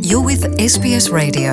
You're with SBS Radio.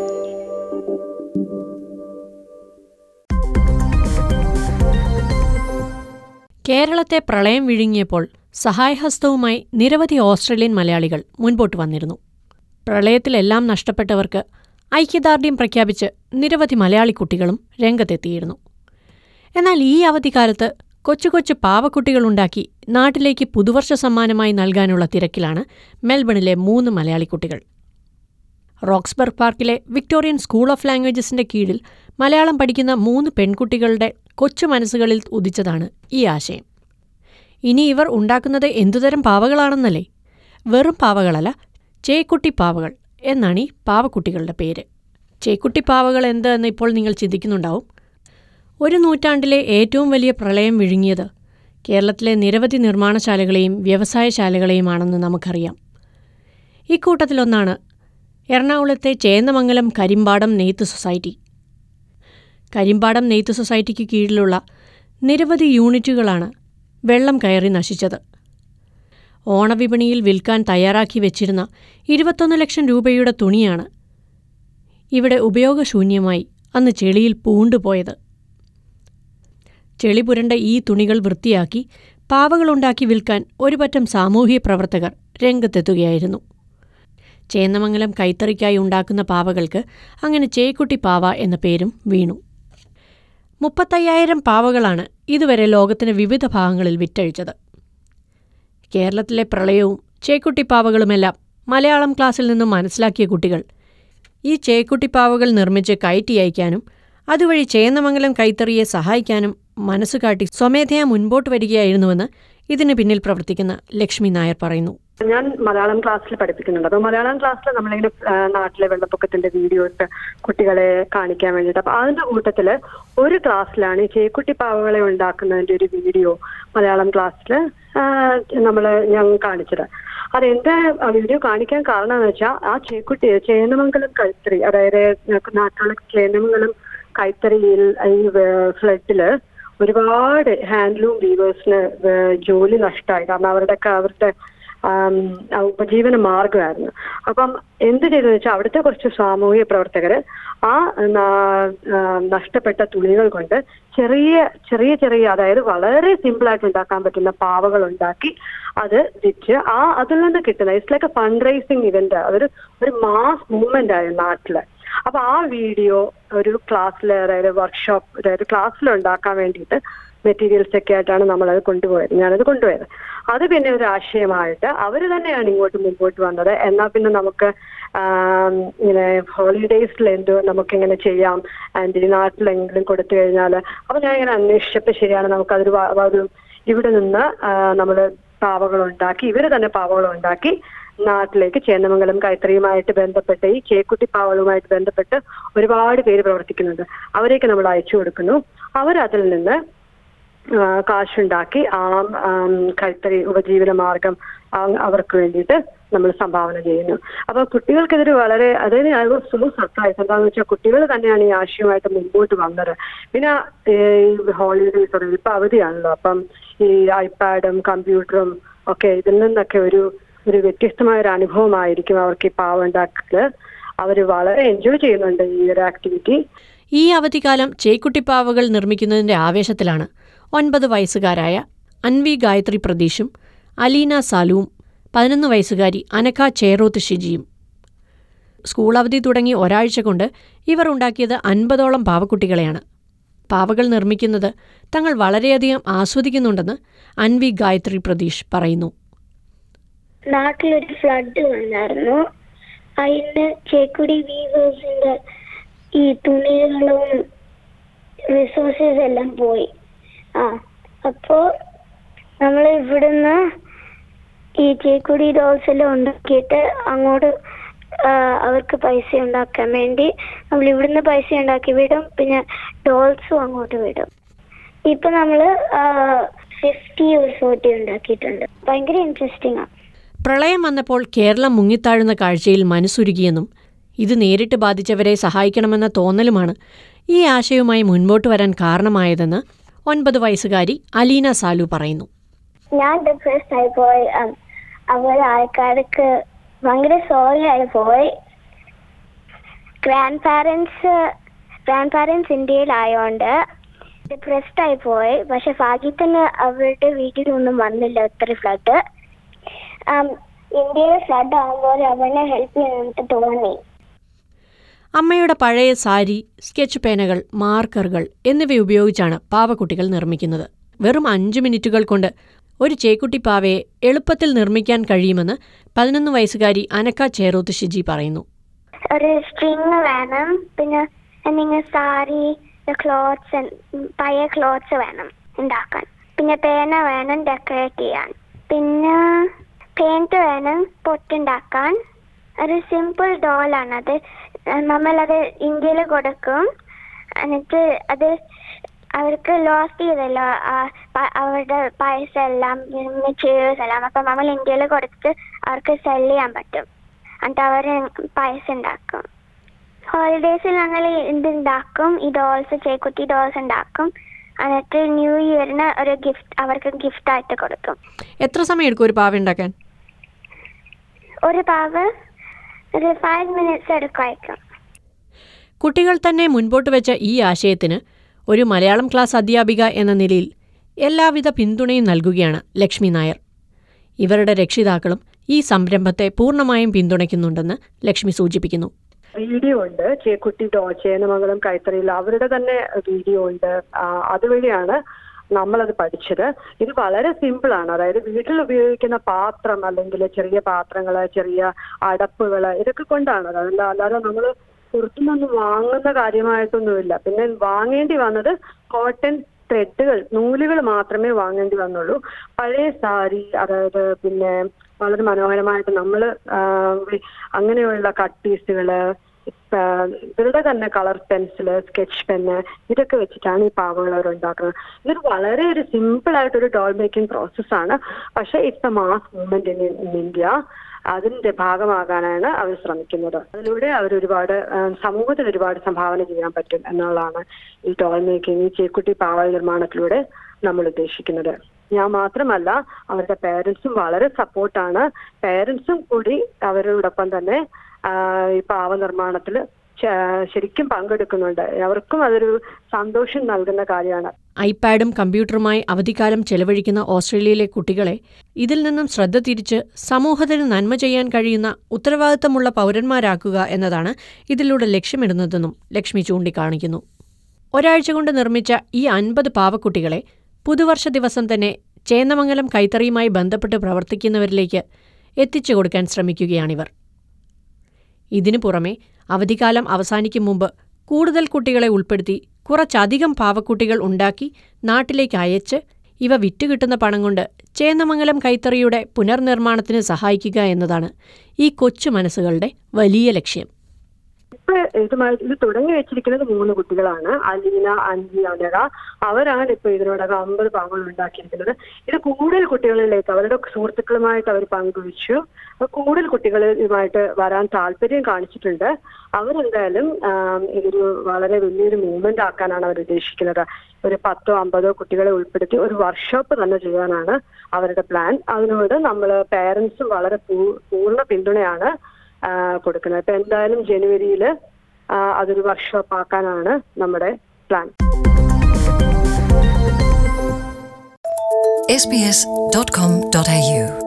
കേരളത്തെ പ്രളയം വിഴുങ്ങിയപ്പോൾ സഹായഹസ്തവുമായി നിരവധി ഓസ്ട്രേലിയൻ മലയാളികൾ മുൻപോട്ട് വന്നിരുന്നു പ്രളയത്തിലെല്ലാം നഷ്ടപ്പെട്ടവർക്ക് ഐക്യദാർഢ്യം പ്രഖ്യാപിച്ച് നിരവധി മലയാളി കുട്ടികളും രംഗത്തെത്തിയിരുന്നു എന്നാൽ ഈ അവധിക്കാലത്ത് കൊച്ചു കൊച്ചു പാവക്കുട്ടികളുണ്ടാക്കി നാട്ടിലേക്ക് പുതുവർഷ സമ്മാനമായി നൽകാനുള്ള തിരക്കിലാണ് മെൽബണിലെ മൂന്ന് മലയാളി കുട്ടികൾ റോക്സ്ബർഗ് പാർക്കിലെ വിക്ടോറിയൻ സ്കൂൾ ഓഫ് ലാംഗ്വേജസിന്റെ കീഴിൽ മലയാളം പഠിക്കുന്ന മൂന്ന് പെൺകുട്ടികളുടെ കൊച്ചു മനസ്സുകളിൽ ഉദിച്ചതാണ് ഈ ആശയം ഇനി ഇവർ ഉണ്ടാക്കുന്നത് എന്തുതരം പാവകളാണെന്നല്ലേ വെറും പാവകളല്ല ചേക്കുട്ടി പാവകൾ എന്നാണ് ഈ പാവക്കുട്ടികളുടെ പേര് ചേക്കുട്ടി പാവകൾ എന്തെന്ന് ഇപ്പോൾ നിങ്ങൾ ചിന്തിക്കുന്നുണ്ടാവും ഒരു നൂറ്റാണ്ടിലെ ഏറ്റവും വലിയ പ്രളയം വിഴുങ്ങിയത് കേരളത്തിലെ നിരവധി നിർമ്മാണശാലകളെയും വ്യവസായശാലകളെയുമാണെന്ന് നമുക്കറിയാം ഇക്കൂട്ടത്തിലൊന്നാണ് എറണാകുളത്തെ ചേന്നമംഗലം കരിമ്പാടം നെയ്ത്ത് സൊസൈറ്റി കരിമ്പാടം നെയ്ത്ത് സൊസൈറ്റിക്ക് കീഴിലുള്ള നിരവധി യൂണിറ്റുകളാണ് വെള്ളം കയറി നശിച്ചത് ഓണവിപണിയിൽ വിൽക്കാൻ തയ്യാറാക്കി വെച്ചിരുന്ന ഇരുപത്തൊന്ന് ലക്ഷം രൂപയുടെ തുണിയാണ് ഇവിടെ ഉപയോഗശൂന്യമായി അന്ന് ചെളിയിൽ പൂണ്ടുപോയത് ചെളി പുരണ്ട ഈ തുണികൾ വൃത്തിയാക്കി പാവകളുണ്ടാക്കി വിൽക്കാൻ ഒരുപറ്റം സാമൂഹ്യ പ്രവർത്തകർ രംഗത്തെത്തുകയായിരുന്നു ചേന്നമംഗലം കൈത്തറിക്കായി ഉണ്ടാക്കുന്ന പാവകൾക്ക് അങ്ങനെ ചേക്കുട്ടി പാവ എന്ന പേരും വീണു മുപ്പത്തയ്യായിരം പാവകളാണ് ഇതുവരെ ലോകത്തിന് വിവിധ ഭാഗങ്ങളിൽ വിറ്റഴിച്ചത് കേരളത്തിലെ പ്രളയവും ചേക്കുട്ടിപ്പാവകളുമെല്ലാം മലയാളം ക്ലാസ്സിൽ നിന്നും മനസ്സിലാക്കിയ കുട്ടികൾ ഈ ചേക്കുട്ടിപ്പാവകൾ നിർമ്മിച്ച് കയറ്റി അയക്കാനും അതുവഴി ചേന്നമംഗലം കൈത്തറിയെ സഹായിക്കാനും മനസ്സുകാട്ടി സ്വമേധയാ മുൻപോട്ട് വരികയായിരുന്നുവെന്ന് ഇതിന് പിന്നിൽ പ്രവർത്തിക്കുന്ന ലക്ഷ്മി നായർ പറയുന്നു ഞാൻ മലയാളം ക്ലാസ്സിൽ പഠിപ്പിക്കുന്നുണ്ട് അപ്പൊ മലയാളം ക്ലാസ്സിൽ നമ്മളിങ്ങനെ ആ, നാട്ടിലെ വെള്ളപ്പൊക്കത്തിന്റെ വീഡിയോസ് കുട്ടികളെ കാണിക്കാൻ വേണ്ടിയിട്ട് അപ്പൊ അതിന്റെ കൂട്ടത്തില് ഒരു ക്ലാസ്സിലാണ് ഈ ചേക്കുട്ടി പാവകളെ ഉണ്ടാക്കുന്നതിന്റെ ഒരു വീഡിയോ മലയാളം ക്ലാസ്സിൽ നമ്മൾ ഞാൻ കാണിച്ചത് അതെന്താ ആ വീഡിയോ കാണിക്കാൻ കാരണം എന്ന് വെച്ചാൽ ആ ചേക്കുട്ടി ചേന്നമംഗലം കൈത്തറി അതായത് ഞങ്ങൾക്ക് നാട്ടിലുള്ള ചേന്നമംഗലം കൈത്തറിയിൽ ഈ ഫ്ലഡില് ഒരുപാട് ഹാൻഡ്ലൂം വീവേഴ്സിന് ജോലി നഷ്ടമായി കാരണം അവരുടെയൊക്കെ അവരുടെ ആം, ആ ഉപജീവന മാർഗമായിരുന്നു അപ്പം എന്ത് ചെയ്തെന്ന് വെച്ചാൽ അവിടുത്തെ കുറച്ച് സാമൂഹിക പ്രവർത്തകർ ആ ന- ആ, നഷ്ടപ്പെട്ട തുണികൾ കൊണ്ട് ചെറിയ ചെറിയ ചെറിയ അതായത് വളരെ സിമ്പിൾ ആയിട്ട് ഉണ്ടാക്കാൻ പറ്റുന്ന പാവകൾ ഉണ്ടാക്കി അത് വിറ്റ് ആ അതിൽ നിന്ന് കിട്ടുന്ന it's like a fund raising event അതൊരു ഒരു മാസ് മൂവ്മെന്റ് ആയിരുന്നു നാട്ടില് അപ്പൊ ആ വീഡിയോ ഒരു ക്ലാസ്സിൽ അതായത് വർക്ക്ഷോപ്പ് അതായത് ക്ലാസ്സിൽ ഉണ്ടാക്കാൻ വേണ്ടിയിട്ട് മെറ്റീരിയൽസ് ഒക്കെ ആയിട്ടാണ് നമ്മളത് കൊണ്ടുപോയത് ഞാനത് കൊണ്ടുപോയത് അത് പിന്നെ ഒരു ആശയമായിട്ട് അവർ തന്നെയാണ് ഇങ്ങോട്ട് മുമ്പോട്ട് വന്നത് എന്നാൽ പിന്നെ നമുക്ക് ആം, ഇങ്ങനെ ഹോളിഡേയ്സിൽ എന്തോ നമുക്കിങ്ങനെ ചെയ്യാം ആൻഡ് ഈ നാട്ടിലെങ്കിലും കൊടുത്തു കഴിഞ്ഞാൽ അപ്പൊ ഞാൻ ഇങ്ങനെ അന്വേഷിച്ചപ്പോൾ ശരിയാണ് നമുക്കതൊരു വ- ഒരു ഇവിടെ നിന്ന് നമ്മൾ പാവകൾ ഉണ്ടാക്കി ഇവര് തന്നെ പാവകൾ ഉണ്ടാക്കി നാട്ടിലേക്ക് ചേന്നമംഗലം കൈത്തറിയുമായിട്ട് ബന്ധപ്പെട്ട് ഈ ചേക്കുട്ടി പാവകളുമായിട്ട് ബന്ധപ്പെട്ട് ഒരുപാട് പേര് പ്രവർത്തിക്കുന്നുണ്ട് അവരെയൊക്കെ നമ്മൾ അയച്ചു കൊടുക്കുന്നു അവരതിൽ നിന്ന് ആ, കാശുണ്ടാക്കി ആ ആം, കൈത്തറി ഉപജീവന മാർഗം ആ, അവർക്ക് വേണ്ടിയിട്ട് നമ്മൾ സംഭാവന ചെയ്യുന്നു അപ്പൊ കുട്ടികൾക്കിതൊരു വളരെ അതായത് ഐ വാസ് സോ സർപ്രൈസ് എന്താണെന്ന് വെച്ചാൽ കുട്ടികൾ തന്നെയാണ് ഈ ആശയമായിട്ട് മുമ്പോട്ട് വന്നത് പിന്നെ ഈ ഹോളിഡേസ് ഇപ്പൊ അവധിയാണല്ലോ അപ്പം ഈ ഐപാഡും കമ്പ്യൂട്ടറും ഒക്കെ ഇതിൽ നിന്നൊക്കെ ഒരു ഒരു വ്യത്യസ്തമായ ഒരു അനുഭവമായിരിക്കും അവർക്ക് ഈ പാവ ഉണ്ടാക്കല് അവർ വളരെ എൻജോയ് ചെയ്യുന്നുണ്ട് ഈ ഒരു ആക്ടിവിറ്റി ഈ അവധിക്കാലം ചേക്കുട്ടിപ്പാവകൾ നിർമ്മിക്കുന്നതിന്റെ ആവേശത്തിലാണ് ഒൻപത് വയസ്സുകാരായ അൻവി ഗായത്രി പ്രതീഷും അലീന സാലുവും പതിനൊന്ന് വയസ്സുകാരി അനക്ക ചേറോത്ത് ഷിജിയും സ്കൂൾ അവധി തുടങ്ങി ഒരാഴ്ച കൊണ്ട് ഇവർ ഉണ്ടാക്കിയത് അൻപതോളം പാവക്കുട്ടികളെയാണ് പാവകൾ നിർമ്മിക്കുന്നത് തങ്ങൾ വളരെയധികം ആസ്വദിക്കുന്നുണ്ടെന്ന് അൻവി ഗായത്രി പ്രതീഷ് പറയുന്നു നാട്ടിലൊരു ഫ്ലഡ് വന്നായിരുന്നു അതിന് ചേക്കുടി വീവേഴ്സിന്റെ ഈ തുണികളും റിസോഴ്സസ് എല്ലാം പോയി ആ അപ്പോ നമ്മൾ ഇവിടുന്ന് ഈ ചേക്കുടി ഡോൾസ് എല്ലാം ഉണ്ടാക്കിയിട്ട് അങ്ങോട്ട് ആ, അവർക്ക് പൈസ ഉണ്ടാക്കാൻ വേണ്ടി നമ്മൾ ഇവിടുന്ന് പൈസ ഉണ്ടാക്കി വിടും പിന്നെ ഡോൾസും അങ്ങോട്ട് വിടും ഇപ്പൊ നമ്മള് ഫിഫ്റ്റി ഒരു ഫോർട്ടി ഉണ്ടാക്കിയിട്ടുണ്ട് ഭയങ്കര ഇൻട്രസ്റ്റിംഗ് ആണ് പ്രളയം വന്നപ്പോൾ കേരളം മുങ്ങിത്താഴുന്ന കാഴ്ചയിൽ മനസ്സുരുകിയെന്നും ഇത് നേരിട്ട് ബാധിച്ചവരെ സഹായിക്കണമെന്ന തോന്നലുമാണ് ഈ ആശയവുമായി മുൻപോട്ട് വരാൻ കാരണമായതെന്ന് ഒൻപത് വയസ്സുകാരി അലീന സാലു പറയുന്നു ഞാൻ ഡിപ്രസ്ഡ് ആയി പോയി അവർ ആൾക്കാർക്ക് ഭയങ്കര സോറി ആയി പോയി ഗ്രാൻഡ് പാരൻസ് ഗ്രാൻഡ് പാരൻസ് ഇന്ത്യയിലായോണ്ട് ഡിപ്രസ്ഡ് ആയി പോയി പക്ഷെ ഭാഗ്യത്തിന് അവരുടെ വീട്ടിലൊന്നും വന്നില്ല ഒത്തിരി ഫ്ലഡ് ഇന്ത്യയിൽ ഫ്ലഡ് ആകുമ്പോൾ അവനെ ഹെൽപ്പ് ചെയ്യാനായിട്ട് തോന്നി അമ്മയുടെ പഴയ സാരി സ്കെച്ച് പേനകൾ മാർക്കറുകൾ എന്നിവ ഉപയോഗിച്ചാണ് പാവക്കുട്ടികൾ നിർമ്മിക്കുന്നത് വെറും അഞ്ചു മിനിറ്റുകൾ കൊണ്ട് ഒരു ചേക്കുട്ടി പാവയെ എളുപ്പത്തിൽ നിർമ്മിക്കാൻ കഴിയുമെന്ന് പതിനൊന്ന് വയസ്സുകാരി അനക്ക ചേറൂത്ത് ഷിജി പറയുന്നു ഒരു സ്ട്രിങ് വേണം പിന്നെ എന്തെങ്കിലും സാരി ക്ലോത്ത്സ് പഴയ ക്ലോത്ത്സ് വേണം ഉണ്ടാക്കാൻ പിന്നെ പേന വേണം ഡെക്കറേറ്റ് ചെയ്യാൻ പിന്നെ പെയിന്റ് വേണം പൊട്ടുണ്ടാക്കാൻ ഒരു സിമ്പിൾ ഡോളാണത് നമ്മളത് ഇന്ത്യയിൽ കൊടുക്കും എന്നിട്ട് അത് അവർക്ക് ലോസ്റ്റ് ചെയ്തല്ലോ ആ പ- അവരുടെ പൈസ എല്ലാം മെറ്റീരിയൽസ് എല്ലാം അപ്പം നമ്മൾ ഇന്ത്യയിൽ കൊടുത്തിട്ട് അവർക്ക് സെല് ചെയ്യാൻ പറ്റും എന്നിട്ട് അവർ പൈസ ഉണ്ടാക്കും ഹോളിഡേയ്സിൽ ഞങ്ങൾ ഇത് ഉണ്ടാക്കും ഈ ഡോൾസ് ചേക്കുട്ടി ഡോൾസ് ഉണ്ടാക്കും എന്നിട്ട് ന്യൂ ഇയറിന് ഒരു ഗിഫ്റ്റ് അവർക്ക് ഗിഫ്റ്റ് ആയിട്ട് കൊടുക്കും എത്ര സമയം എടുക്കും ഒരു പാവ ഉണ്ടാക്കാൻ ഒരു പാവ് ഒരു ഫൈവ് മിനിറ്റ്സ് എടുക്കുമായിരിക്കും കുട്ടികൾ തന്നെ മുൻപോട്ട് വെച്ച ഈ ആശയത്തിന് ഒരു മലയാളം ക്ലാസ് അധ്യാപിക എന്ന നിലയിൽ എല്ലാവിധ പിന്തുണയും നൽകുകയാണ് ലക്ഷ്മി നായർ ഇവരുടെ രക്ഷിതാക്കളും ഈ സംരംഭത്തെ പൂർണ്ണമായും പിന്തുണയ്ക്കുന്നുണ്ടെന്ന് ലക്ഷ്മി സൂചിപ്പിക്കുന്നു വീഡിയോ ഉണ്ട് ചേക്കുട്ടി ഡോ ചേന്നമംഗലം കൈത്തറിയിൽ അവരുടെ തന്നെ വീഡിയോ ഉണ്ട് ആ, അതുവഴിയാണ് നമ്മളത് പഠിച്ചത് ഇത് വളരെ സിമ്പിൾ ആണ് അതായത് വീട്ടിൽ ഉപയോഗിക്കുന്ന പാത്രം അല്ലെങ്കിൽ ചെറിയ പാത്രങ്ങൾ ചെറിയ അടപ്പുകൾ ഇതൊക്കെ കൊണ്ടാണ് അതല്ല അല്ലാതെ നമ്മൾ പുറത്തുനിന്ന് വാങ്ങുന്ന കാര്യമായിട്ടൊന്നുമില്ല പിന്നെ വാങ്ങേണ്ടി വന്നത് കോട്ടൺ ത്രെഡുകൾ നൂലുകൾ മാത്രമേ വാങ്ങേണ്ടി വന്നുള്ളൂ പഴയ സാരി അതായത് പിന്നെ വളരെ മനോഹരമായിട്ട് നമ്മൾ അങ്ങനെയുള്ള കട്ട് പീസുകള് ഇവരുടെ തന്നെ കളർ പെൻസില് സ്കെച്ച് പെന്ന് ഇതൊക്കെ വെച്ചിട്ടാണ് ഈ പാവകൾ അവർ ഉണ്ടാക്കുന്നത് ഇതൊരു വളരെ ഒരു സിമ്പിൾ ആയിട്ടൊരു ഡോൾ മേക്കിംഗ് പ്രോസസ്സാണ് പക്ഷെ it's a mass movement in India അതിന്റെ ഭാഗമാകാനാണ് അവർ ശ്രമിക്കുന്നത് അതിലൂടെ അവർ ഒരുപാട് ആ, സമൂഹത്തിന് ഒരുപാട് സംഭാവന ചെയ്യാൻ പറ്റും എന്നുള്ളതാണ് ഈ ഡോൾ മേക്കിംഗ് ഈ ചേക്കുട്ടി പാവൽ നിർമ്മാണത്തിലൂടെ നമ്മൾ ഉദ്ദേശിക്കുന്നത് ഞാൻ മാത്രമല്ല അവരുടെ പേരൻസും വളരെ സപ്പോർട്ടാണ് പേരൻസും കൂടി അവരോടൊപ്പം തന്നെ ആ, ഈ പാവ നിർമ്മാണത്തിൽ ശരിക്കും പങ്കെടുക്കുന്നുണ്ട് അവർക്കും അതൊരു സന്തോഷം നൽകുന്ന കാര്യമാണ് ഐപാഡും കമ്പ്യൂട്ടറുമായി അവധിക്കാലം ചെലവഴിക്കുന്ന ഓസ്ട്രേലിയയിലെ കുട്ടികളെ ഇതിൽ നിന്നും ശ്രദ്ധ തിരിച്ച് സമൂഹത്തിന് നന്മ ചെയ്യാൻ കഴിയുന്ന ഉത്തരവാദിത്തമുള്ള പൗരന്മാരാക്കുക എന്നതാണ് ഇതിലൂടെ ലക്ഷ്യമിടുന്നതെന്നും ലക്ഷ്മി ചൂണ്ടിക്കാണിക്കുന്നു ഒരാഴ്ച കൊണ്ട് നിർമ്മിച്ച ഈ അൻപത് പാവക്കുട്ടികളെ പുതുവർഷ ദിവസം തന്നെ ചേന്നമംഗലം കൈത്തറിയുമായി ബന്ധപ്പെട്ട് പ്രവർത്തിക്കുന്നവരിലേക്ക് എത്തിച്ചു കൊടുക്കാൻ ശ്രമിക്കുകയാണിവർ ഇതിനു പുറമെ അവധിക്കാലം അവസാനിക്കും മുമ്പ് കൂടുതൽ കുട്ടികളെ ഉൾപ്പെടുത്തി കുറച്ചധികം പാവക്കുട്ടികൾ ഉണ്ടാക്കി നാട്ടിലേക്ക് അയച്ച് ഇവ വിറ്റുകിട്ടുന്ന പണം കൊണ്ട് ചേന്നമംഗലം കൈത്തറിയുടെ പുനർനിർമ്മാണത്തിന് സഹായിക്കുക എന്നതാണ് ഈ കൊച്ചു മനസ്സുകളുടെ വലിയ ലക്ഷ്യം ഇപ്പൊ ഇതുമായി ഇത് തുടങ്ങി വെച്ചിരിക്കുന്നത് മൂന്ന് കുട്ടികളാണ് അലീന അഞ്ചി അനക അവരാണ് ഇപ്പൊ ഇതിനോടകം അമ്പത് പാവങ്ങൾ ഉണ്ടാക്കിയിരിക്കുന്നത് ഇത് കൂടുതൽ കുട്ടികളിലേക്ക് അവരുടെ സുഹൃത്തുക്കളുമായിട്ട് അവർ പങ്കുവച്ചു അപ്പൊ കൂടുതൽ കുട്ടികൾ ഇതുമായിട്ട് വരാൻ താല്പര്യം കാണിച്ചിട്ടുണ്ട് അവരെന്തായാലും ആം, ഇതൊരു വളരെ വലിയൊരു മൂവ്മെന്റ് ആക്കാനാണ് അവർ ഉദ്ദേശിക്കുന്നത് ഒരു പത്തോ അമ്പതോ കുട്ടികളെ ഉൾപ്പെടുത്തി ഒരു വർക്ക്ഷോപ്പ് തന്നെ ചെയ്യാനാണ് അവരുടെ പ്ലാൻ അതിനോട് നമ്മൾ പേരൻസും വളരെ പൂ- പൂർണ്ണ പിന്തുണയാണ് ആ, കൊടുക്കുന്നത് അപ്പൊ എന്തായാലും ജനുവരിയിൽ അതൊരു വർക്ക്ഷോപ്പ് ആക്കാനാണ് നമ്മുടെ പ്ലാൻ sbs.com.au